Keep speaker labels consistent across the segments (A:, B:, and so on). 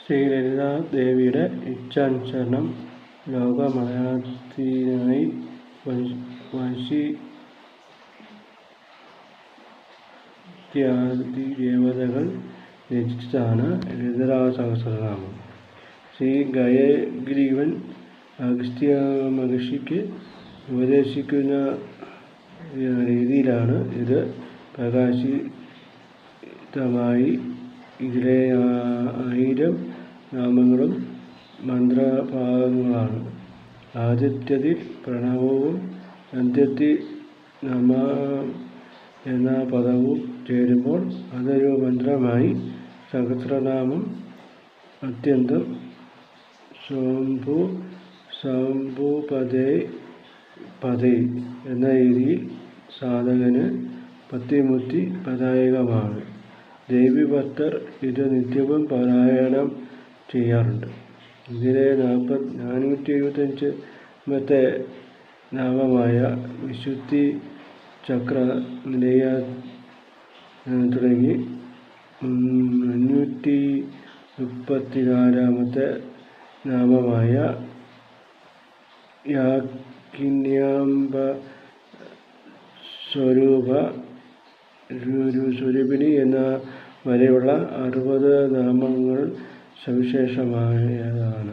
A: ശ്രീലളിതാ ദേവിയുടെ ഇച്ഛാനുസരണം ലോകമലയാളത്തിനായി വശിഷ്ഠ്യാദി ദേവതകൾ രചിച്ചതാണ് ലളിതാസഹസ്രനാമം. ശ്രീ ഹയഗ്രീവൻ അഗസ്ത്യ മഹർഷിക്ക് ഉപദേശിക്കുന്ന രീതിയിലാണ് ഇത് പ്രകാശിതമായി. ഇതിലെ ആയിരം നാമങ്ങളും മന്ത്രഭാഗങ്ങളാണ്. ആദ്യത്തേതിൽ പ്രണവവും അന്ത്യത്തിൽ നമഃ എന്ന പദവും ചേരുമ്പോൾ അതൊരു മന്ത്രമായി. സഹസ്രനാമം ആദ്യന്തം ശംഭു ശംഭുപതേ പതേ എന്ന രീതിയിൽ സാധകന് ഭക്തിമുക്തി പ്രദായകമാണ്. ദേവീഭക്തർ ഇത് നിത്യവും പാരായണം ചെയ്യാറുണ്ട്. ഇതിലെ നാനൂറ്റി എഴുപത്തഞ്ചാമത്തെ നാമമായ വിശുദ്ധി ചക്ര നിലയം തുടങ്ങി അഞ്ഞൂറ്റി മുപ്പത്തിനാലാമത്തെ നാമമായ യാജ്ഞികാംബ സ്വരൂപിണി എന്ന വരെയുള്ള അറുപത് നാമങ്ങൾ സവിശേഷമായതാണ്.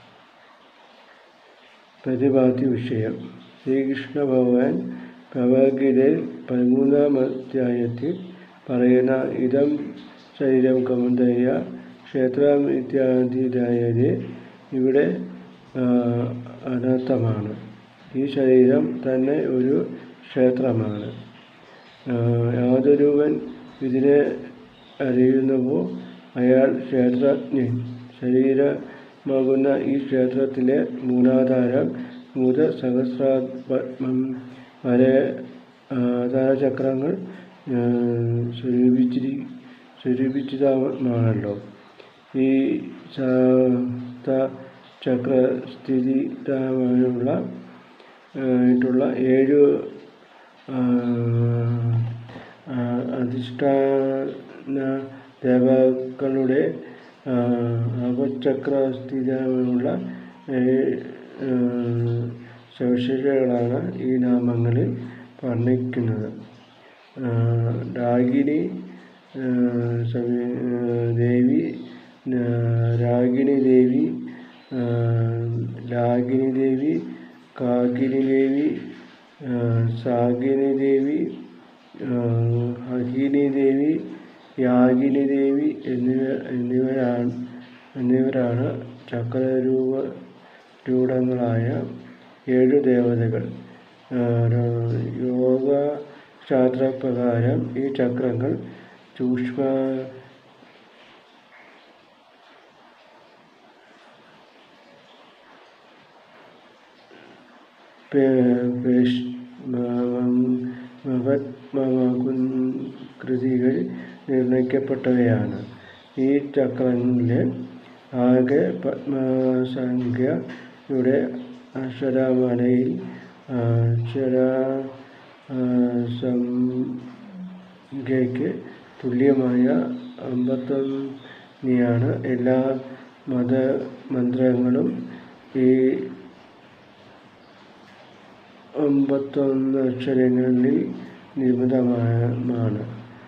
A: പ്രതിപാദ്യവിഷയം ശ്രീകൃഷ്ണഭഗവാൻ ഭഗവദ്ഗീതയിൽ പതിമൂന്നാം അധ്യായത്തിൽ പറയുന്ന ഇദം ശരീരം കൗന്തെയ ക്ഷേത്രമിത്യാദിരായതേ ഇവിടെ അനർത്ഥമാണ്. ഈ ശരീരം തന്നെ ഒരു ക്ഷേത്രമാണ്. യാതൊരുവൻ ഇതിനെ അറിയുന്നുവോ അയാൾ ക്ഷേത്രജ്ഞൻ. ശരീരമാകുന്ന ഈ ക്ഷേത്രത്തിലെ മൂലാധാരം മുതൽ സഹസ്രാരപദ്മം വരെ ആധാരചക്രങ്ങൾ സ്വരൂപിതമാണല്ലോ. ഈ സപ്തചക്രസ്ഥിതമായിട്ടുള്ള ഏഴു അധിഷ്ഠാനദേവതകളുടെ അപചക്രസ്ഥിതിയുള്ള സവിശേഷതകളാണ് ഈ നാമങ്ങളിൽ വർണ്ണിക്കുന്നത്. ഡാകിനി ദേവി രാഗിണീദേവി ലാകിനീദേവി കാകിനീദേവി സാകിനീദേവി അഹിനീദേവി യാഗിനീദേവി എന്നിവരാണ് ചക്രരൂഢങ്ങളായ ഏഴു ദേവതകൾ. യോഗശാസ്ത്രപ്രകാരം ഈ ചക്രങ്ങൾ സൂക്ഷ്മപദ്മാകൃതിയിൽ നിർണയിക്കപ്പെട്ടവയാണ്. ഈ ചക്രങ്ങളിലെ ആകെ പദ്മസംഖ്യ യുടെ അക്ഷരമാലയിൽ അക്ഷരസംഖ്യയ്ക്ക് തുല്യമായ അമ്പത്തൊന്നിനെയാണ് എല്ലാ മന്ത്രങ്ങളും ഈ അമ്പത്തൊന്നക്ഷരങ്ങളിൽ നിർമ്മിതമാണ്.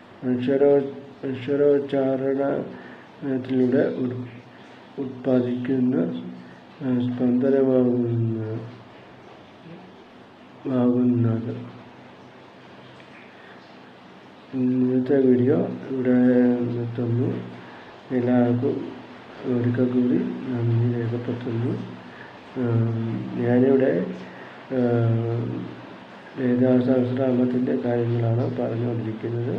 A: അക്ഷരോച്ചാരണത്തിലൂടെ ഉത്പാദിക്കുന്ന സ്പന്ദനമാണത്. ഇന്നത്തെ വീഡിയോ ഇവിടെ നിർത്തുന്നു. എല്ലാവർക്കും ഒരിക്കൽ കൂടി നന്ദി രേഖപ്പെടുത്തുന്നു. ഞാനിവിടെ ലളിതാസഹസ്രനാമത്തിൻ്റെ കാര്യങ്ങളാണ് പറഞ്ഞുകൊണ്ടിരിക്കുന്നത്.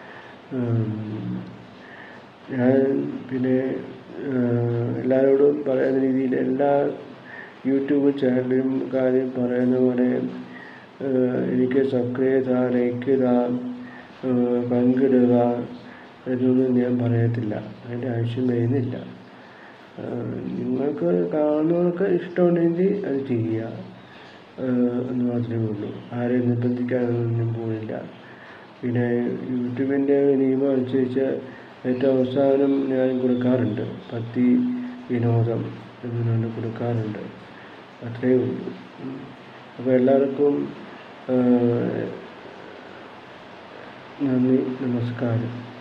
A: ഞാൻ പിന്നെ എല്ലാവരോടും പറയുന്ന രീതിയിൽ എല്ലാ യൂട്യൂബ് ചാനലിലും കാര്യം പറയുന്ന പോലെ എനിക്ക് സബ്സ്ക്രൈബ് ചെയ്യുക, ലൈക്ക് ചെയ്യുക, പങ്കിടുക എന്നൊന്നും ഞാൻ പറയത്തില്ല. അതിൻ്റെ ആവശ്യം വരുന്നില്ല. നിങ്ങൾക്ക് കാണുന്നവർക്ക് ഇഷ്ടമുണ്ടെങ്കിൽ അത് ചെയ്യുക എന്ന് മാത്രമേ ഉള്ളൂ. ആരെയും നിർബന്ധിക്കാനൊന്നും പോകുന്നില്ല. പിന്നെ യൂട്യൂബിൻ്റെ നിയമം അനുസരിച്ച് ഏറ്റവും അവസാനം ഞാൻ കൊടുക്കാറുണ്ട്. ഭക്തി വിനോദം ഇതിനുവേണ്ടി കൊടുക്കാറുണ്ട് അത്രയേ ഉള്ളൂ അപ്പോൾ എല്ലാവർക്കും നന്ദി നമസ്കാരം